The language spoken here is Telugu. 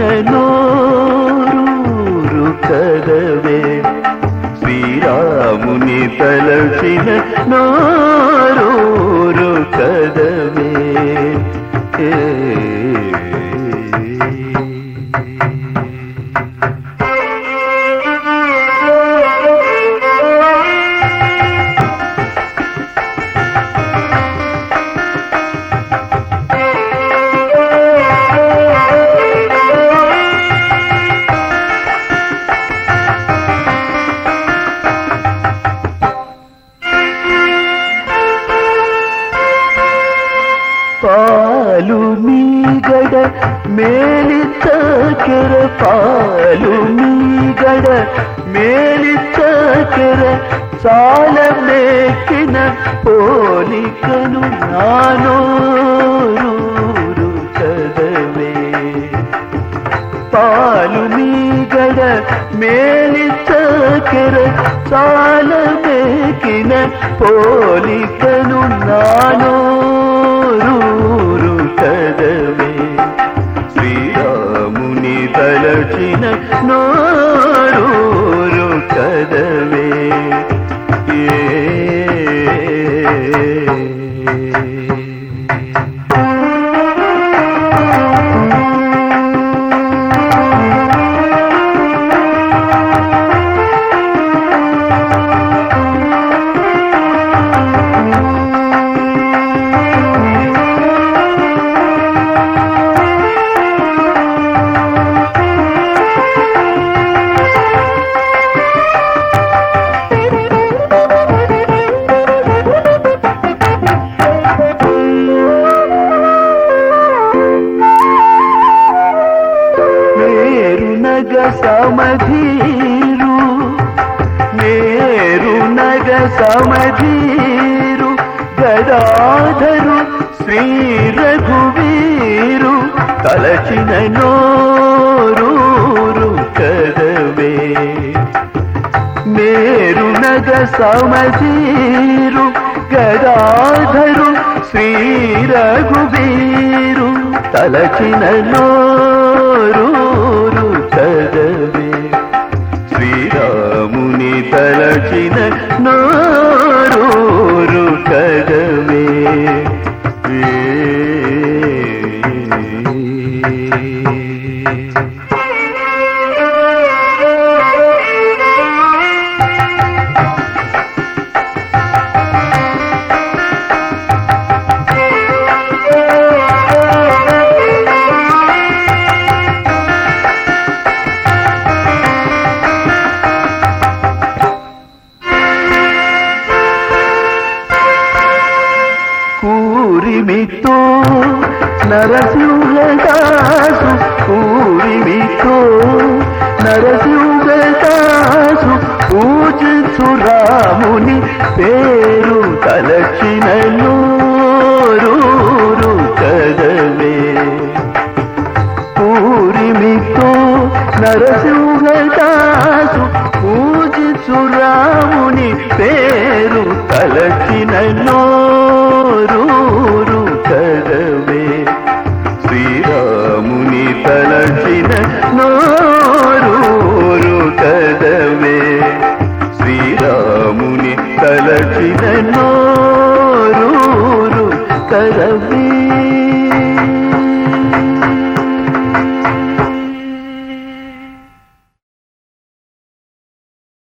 నోరూరు కదవే శ్రీరాముని తలచిన నోరూరు కదవే ఏ. పాలు మీగడ మేలిచ్చకెర పాలు మీగడ మేలిచ్చకెర చాల మేకిన పోలికను నానోరూరు కదవే పాలు మీగడ మేలిచ్చకెర చాల మేకిన పోలికను నానోరూరు కదవే శ్రీరాముని తలచిన నోరూరు కదవే ఏ మేరు నగ సమధీరు మేరు నగ సమధీరు గదాధరు శ్రీ రఘువీరు తలచిన నోరూరు కదవే మేరు నగ సమధీరు గదాధరు శ్రీ రఘువీరు తలచిన నోరూరు కదవే శ్రీరాముని తలచిన నోరూరు కదవే ఏ కూరిమితో నరసింహదాసు కూరిమితో నరసింహదాసు పూజించు రాముని పేరు తలచిన నోరూరు కదవే పూరిమితో నరసింహదాసు పూజించు రాముని పేరు తలచిన నోరూరు కదవే శ్రీరాముని తలచిన నోరూరు కదవే శ్రీరాముని తలచిన నోరూరు కదవే